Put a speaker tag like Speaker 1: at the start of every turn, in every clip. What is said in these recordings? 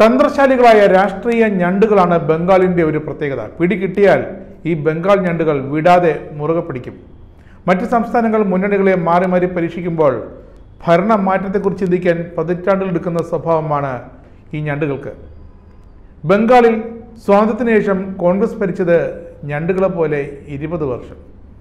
Speaker 1: തന്ത്രശാലികളായ രാഷ്ട്രീയ ഞണ്ടുകളാണ് ബംഗാളിന്റെ ഒരു പ്രത്യേകത പിടി കിട്ടിയാൽ ഈ ബംഗാൾ ഞണ്ടുകൾ വിടാതെ മുറുകെ പിടിക്കും മറ്റ് സംസ്ഥാനങ്ങൾ മുന്നണികളെ മാറി മാറി പരീക്ഷിക്കുമ്പോൾ ഭരണ മാറ്റത്തെക്കുറിച്ച് ചിന്തിക്കാൻ പതിറ്റാണ്ടുകൾ എടുക്കുന്ന സ്വഭാവമാണ് ഈ ഞണ്ടുകൾക്ക് ബംഗാളിൽ സ്വാതന്ത്ര്യത്തിന് ശേഷം കോൺഗ്രസ് ഭരിച്ചത് ഞണ്ടുകളെ പോലെ ഇരുപത് വർഷം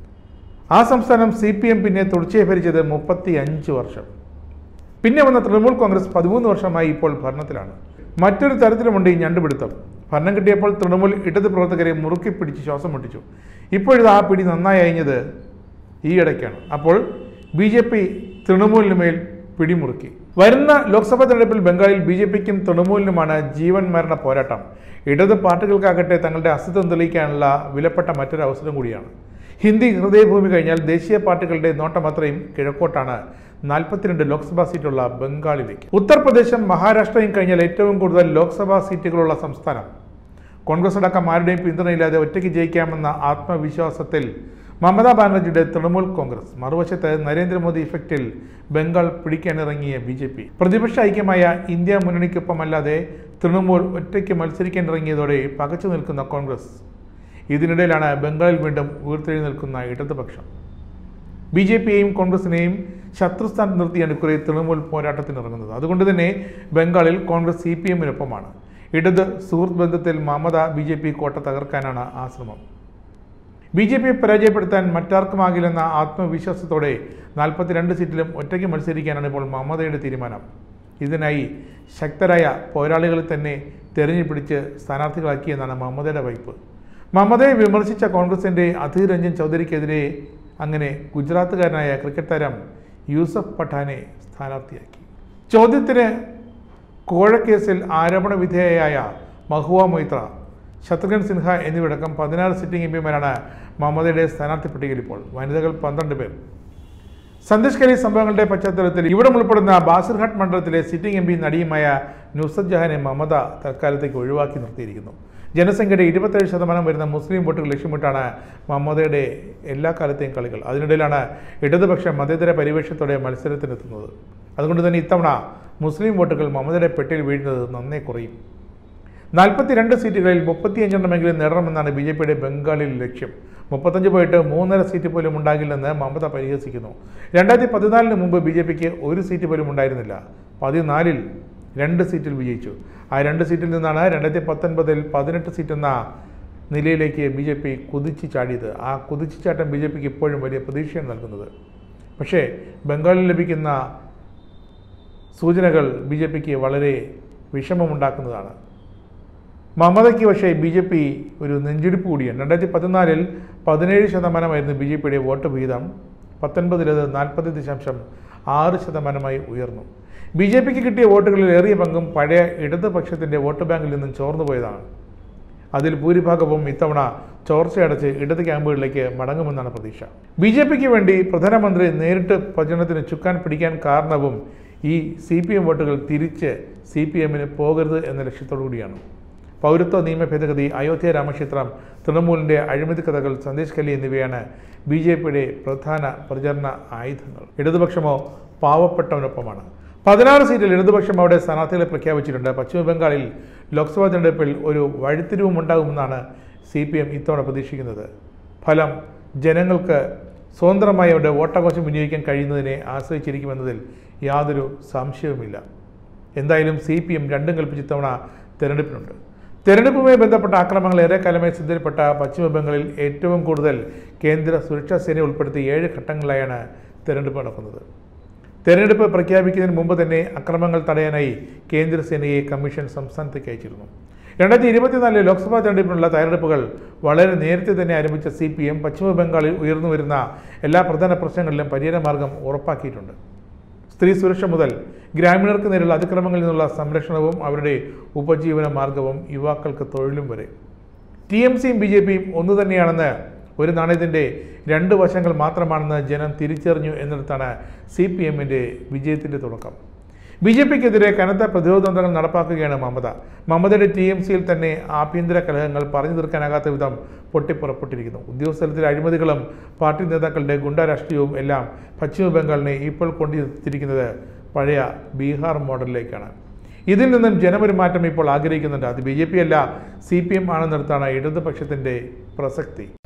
Speaker 1: ആ സംസ്ഥാനം സി പി എം പിന്നെ തുടർച്ചയായി ഭരിച്ചത് മുപ്പത്തി അഞ്ച് വർഷം പിന്നെ വന്ന തൃണമൂൽ കോൺഗ്രസ് പതിമൂന്ന് വർഷമായി ഇപ്പോൾ ഭരണത്തിലാണ് മറ്റൊരു തരത്തിലുമുണ്ട് ഈ ഞണ്ടുപിടുത്തം ഭരണം കിട്ടിയപ്പോൾ തൃണമൂൽ ഇടത് പ്രവർത്തകരെ മുറുക്കി പിടിച്ച് ശ്വാസം മുട്ടിച്ചു ഇപ്പോഴിത് ആ പിടി നന്നായി അയഞ്ഞത് ഈ ഇടയ്ക്കാണ് അപ്പോൾ ബി ജെ പി തൃണമൂലിന് മേൽ പിടിമുറുക്കി വരുന്ന ലോക്സഭാ തെരഞ്ഞെടുപ്പിൽ ബംഗാളിൽ ബി ജെ പിക്കും തൃണമൂലിനുമാണ് ജീവൻ മരണ പോരാട്ടം ഇടത് പാർട്ടികൾക്കാകട്ടെ തങ്ങളുടെ അസ്തിത്വം തെളിയിക്കാനുള്ള വിലപ്പെട്ട മറ്റൊരു അവസരം കൂടിയാണ് ഹിന്ദി ഹൃദയഭൂമി കഴിഞ്ഞാൽ ദേശീയ പാർട്ടികളുടെ നോട്ടം അത്രയും കിഴക്കോട്ടാണ് നാൽപ്പത്തിരണ്ട് ലോക്സഭാ സീറ്റുള്ള ബംഗാളിലേക്ക് ഉത്തർപ്രദേശും മഹാരാഷ്ട്രയും കഴിഞ്ഞാൽ ഏറ്റവും കൂടുതൽ ലോക്സഭാ സീറ്റുകളുള്ള സംസ്ഥാനം കോൺഗ്രസ് അടക്കം ആരുടെയും പിന്തുണയില്ലാതെ ഒറ്റയ്ക്ക് ജയിക്കാമെന്ന ആത്മവിശ്വാസത്തിൽ മമതാ ബാനർജിയുടെ തൃണമൂൽ കോൺഗ്രസ് മറുവശത്ത് Narendra Modi ഇഫക്റ്റിൽ Bengal പിടിക്കാനിറങ്ങിയ B J P പ്രതിപക്ഷ ഐക്യമായ ഇന്ത്യ മുന്നണിക്കൊപ്പമല്ലാതെ തൃണമൂൽ ഒറ്റയ്ക്ക് മത്സരിക്കാനിറങ്ങിയതോടെ പകച്ചു നിൽക്കുന്ന കോൺഗ്രസ് ഇതിനിടയിലാണ് ബംഗാളിൽ വീണ്ടും ഉയർത്തെഴുന്നേൽക്കുന്ന ഇടതുപക്ഷം ബി ജെ പിയെയും കോൺഗ്രസിനെയും ശത്രുസ്ഥാനത്ത് നിർത്തിയാണ് കുറെ തൃണമൂൽ പോരാട്ടത്തിനിറങ്ങുന്നത് അതുകൊണ്ട് തന്നെ ബംഗാളിൽ കോൺഗ്രസ് സി പി എമ്മിനൊപ്പമാണ് ഇടത് സുഹൃത്ത് ബന്ധത്തിൽ മമത ബി ജെ പി കോട്ട തകർക്കാനാണ് ആ ശ്രമം ബി ജെ പിയെ പരാജയപ്പെടുത്താൻ മറ്റാർക്കുമാകില്ലെന്ന ആത്മവിശ്വാസത്തോടെ നാൽപ്പത്തിരണ്ട് സീറ്റിലും ഒറ്റയ്ക്ക് മത്സരിക്കാനാണ് ഇപ്പോൾ മമതയുടെ തീരുമാനം ഇതിനായി ശക്തരായ പോരാളികളെ തന്നെ തെരഞ്ഞുപിടിച്ച് സ്ഥാനാർത്ഥികളാക്കിയെന്നാണ് മമതയുടെ വയ്പ് മമതയെ വിമർശിച്ച കോൺഗ്രസിന്റെ അധീർ രഞ്ജൻ ചൗധരിക്കെതിരെ അങ്ങനെ ഗുജറാത്തുകാരനായ ക്രിക്കറ്റ് താരം യൂസഫ് പഠാനെ സ്ഥാനാർത്ഥിയാക്കി ചോദ്യത്തിന് കോഴക്കേസിൽ ആരോപണ വിധേയയായ മഹുവ മൊയ്ത്ര ശത്രുഘ്നൻ സിൻഹ എന്നിവരടക്കം പതിനാറ് സിറ്റിംഗ് എം പിമാരാണ് മമതയുടെ സ്ഥാനാർത്ഥി പട്ടികയിൽ ഇപ്പോൾ വനിതകൾ പന്ത്രണ്ട് പേർ സന്ദേശ് കലി സംഭവങ്ങളുടെ പശ്ചാത്തലത്തിൽ ഇവിടെ ഉൾപ്പെടുന്ന ബാസിർഘട്ട് മണ്ഡലത്തിലെ സിറ്റിംഗ് എം പി നടിയുമായ നുസത് ജഹാനെ മമത തൽക്കാലത്തേക്ക് ഒഴിവാക്കി നിർത്തിയിരിക്കുന്നു ജനസംഖ്യയുടെ ഇരുപത്തേഴ് ശതമാനം വരുന്ന മുസ്ലിം വോട്ടുകൾ ലക്ഷ്യമിട്ടാണ് മമതയുടെ എല്ലാ കാലത്തെയും കളികൾ അതിനിടയിലാണ് ഇടതുപക്ഷ മതേതര പരിവേഷത്തോടെ മത്സരത്തിനെത്തുന്നത് അതുകൊണ്ട് തന്നെ ഇത്തവണ മുസ്ലിം വോട്ടുകൾ മമതയുടെ പെട്ടിയിൽ വീഴുന്നത് നന്നേ കുറയും നാൽപ്പത്തിരണ്ട് സീറ്റുകളിൽ മുപ്പത്തിയഞ്ചെണ്ണമെങ്കിലും നേടണമെന്നാണ് ബി ജെ പിയുടെ ബംഗാളിൽ ലക്ഷ്യം മുപ്പത്തഞ്ച് പോയിട്ട് മൂന്നര സീറ്റ് പോലും ഉണ്ടാകില്ലെന്ന് മമത പരിഹസിക്കുന്നു രണ്ടായിരത്തി പതിനാലിന് മുമ്പ് ബി ജെ പിക്ക് ഒരു സീറ്റ് പോലും ഉണ്ടായിരുന്നില്ല പതിനാലിൽ രണ്ട് സീറ്റിൽ വിജയിച്ചു ആ രണ്ട് സീറ്റിൽ നിന്നാണ് രണ്ടായിരത്തി പത്തൊൻപതിൽ പതിനെട്ട് സീറ്റ് എന്ന നിലയിലേക്ക് ബി ജെ പി കുതിച്ചു ചാടിയത് ആ കുതിച്ചു ചാട്ടം ബി ജെ പിക്ക് ഇപ്പോഴും വലിയ പ്രതീക്ഷയാണ് നൽകുന്നത് പക്ഷേ ബംഗാളിൽ ലഭിക്കുന്ന സൂചനകൾ ബി ജെ പിക്ക് വളരെ വിഷമമുണ്ടാക്കുന്നതാണ് മമതയ്ക്ക് പക്ഷേ ബി ജെ പി ഒരു നെഞ്ചിടിപ്പ് കൂടിയാണ് രണ്ടായിരത്തി പതിനാലിൽ പതിനേഴ് ശതമാനമായിരുന്നു ബി ജെ പിയുടെ വോട്ട് വിഹിതം പത്തൊൻപതിലത് നാൽപ്പത് ദശാംശം ആറ് ശതമാനമായി ഉയർന്നു ബി ജെ പിക്ക് കിട്ടിയ വോട്ടുകളിൽ ഏറിയ പങ്കും പഴയ ഇടതുപക്ഷത്തിൻ്റെ വോട്ട് ബാങ്കിൽ നിന്നും ചോർന്നു പോയതാണ് അതിൽ ഭൂരിഭാഗവും ഇത്തവണ ചോർച്ചയടച്ച് ഇടത് ക്യാമ്പുകളിലേക്ക് മടങ്ങുമെന്നാണ് പ്രതീക്ഷ ബി ജെ പിക്ക് വേണ്ടി പ്രധാനമന്ത്രി നേരിട്ട് പ്രചരണത്തിന് ചുക്കാൻ പിടിക്കാൻ കാരണവും ഈ സി പി എം വോട്ടുകൾ തിരിച്ച് സി പി എമ്മിന് പോകരുത് എന്ന ലക്ഷ്യത്തോടു കൂടിയാണ് പൗരത്വ നിയമ ഭേദഗതി അയോധ്യ രാമക്ഷേത്രം തൃണമൂലിൻ്റെ അഴിമതി കഥകൾ സന്ദേശ് കലി എന്നിവയാണ് ബി ജെ പിയുടെ പ്രധാന പ്രചരണ ആയുധങ്ങൾ ഇടതുപക്ഷമോ പാവപ്പെട്ടവനൊപ്പമാണ് പതിനാറ് സീറ്റിൽ ഇടതുപക്ഷം അവിടെ സ്ഥാനാർത്ഥികളെ പ്രഖ്യാപിച്ചിട്ടുണ്ട് പശ്ചിമബംഗാളിൽ ലോക്സഭാ തെരഞ്ഞെടുപ്പിൽ ഒരു വഴിത്തിരിവും ഉണ്ടാകുമെന്നാണ് സി പി എം ഇത്തവണ പ്രതീക്ഷിക്കുന്നത് ഫലം ജനങ്ങൾക്ക് സ്വതന്ത്രമായി അവരുടെ വോട്ടവകാശം വിനിയോഗിക്കാൻ കഴിയുന്നതിനെ ആശ്രയിച്ചിരിക്കുമെന്നതിൽ യാതൊരു സംശയവുമില്ല എന്തായാലും സി പി എം രണ്ടും കൽപ്പിച്ച് ഇത്തവണ തെരഞ്ഞെടുപ്പിനുണ്ട് തെരഞ്ഞെടുപ്പുമായി ബന്ധപ്പെട്ട ആക്രമണങ്ങൾ ഏറെക്കാലമായി ശ്രദ്ധയിൽപ്പെട്ട പശ്ചിമ ബംഗാളിൽ ഏറ്റവും കൂടുതൽ കേന്ദ്ര സുരക്ഷാ സേനയെ ഉൾപ്പെടുത്തി ഏഴ് ഘട്ടങ്ങളിലായാണ് തെരഞ്ഞെടുപ്പ് നടക്കുന്നത് തെരഞ്ഞെടുപ്പ് പ്രഖ്യാപിക്കുന്നതിന് മുമ്പ് തന്നെ അക്രമങ്ങൾ തടയാനായി കേന്ദ്ര സേനയെ കമ്മീഷൻ സംസ്ഥാനത്തേക്ക് അയച്ചിരുന്നു രണ്ടായിരത്തി ഇരുപത്തിനാലിലെ ലോക്സഭാ തെരഞ്ഞെടുപ്പിനുള്ള തയ്യാറെടുപ്പുകൾ വളരെ നേരത്തെ തന്നെ ആരംഭിച്ച സി പി എം പശ്ചിമ ബംഗാളിൽ ഉയർന്നു വരുന്ന എല്ലാ പ്രധാന പ്രശ്നങ്ങളിലും പരിഹാരമാർഗം ഉറപ്പാക്കിയിട്ടുണ്ട് സ്ത്രീ സുരക്ഷ മുതൽ ഗ്രാമീണർക്ക് നേരെയുള്ള അതിക്രമങ്ങളിൽ നിന്നുള്ള സംരക്ഷണവും അവരുടെ ഉപജീവന മാർഗവും യുവാക്കൾക്ക് തൊഴിലും വരെ ടി എം സിയും ബി ജെ പിയും ഒന്നു തന്നെയാണെന്ന് ഒരു നാണയത്തിൻ്റെ രണ്ട് വശങ്ങൾ മാത്രമാണെന്ന് ജനം തിരിച്ചറിഞ്ഞു എന്നിടത്താണ് സി പി എമ്മിൻ്റെ വിജയത്തിൻ്റെ തുടക്കം ബി ജെ പിക്കെതിരെ കനത്ത പ്രതിരോധ തന്ത്രങ്ങൾ നടപ്പാക്കുകയാണ് മമത മമതയുടെ ടി എം സിയിൽ തന്നെ ആഭ്യന്തര കലഹങ്ങൾ പറഞ്ഞു തീർക്കാനാകാത്ത വിധം പൊട്ടിപ്പുറപ്പെട്ടിരിക്കുന്നു ഉദ്യോഗസ്ഥലത്തിലെ അഴിമതികളും പാർട്ടി നേതാക്കളുടെ ഗുണ്ട രാഷ്ട്രീയവും എല്ലാം പശ്ചിമ ബംഗാളിനെ ഇപ്പോൾ കൊണ്ടുവച്ചിരിക്കുന്നത് പഴയ ബീഹാർ മോഡലിലേക്കാണ് ഇതിൽ നിന്നും ജനമൊരു മാറ്റം ഇപ്പോൾ ആഗ്രഹിക്കുന്നുണ്ട് അത് ബി ജെ പി അല്ല സി പി എം ആണെന്നിടത്താണ് ഇടതുപക്ഷത്തിൻ്റെ പ്രസക്തി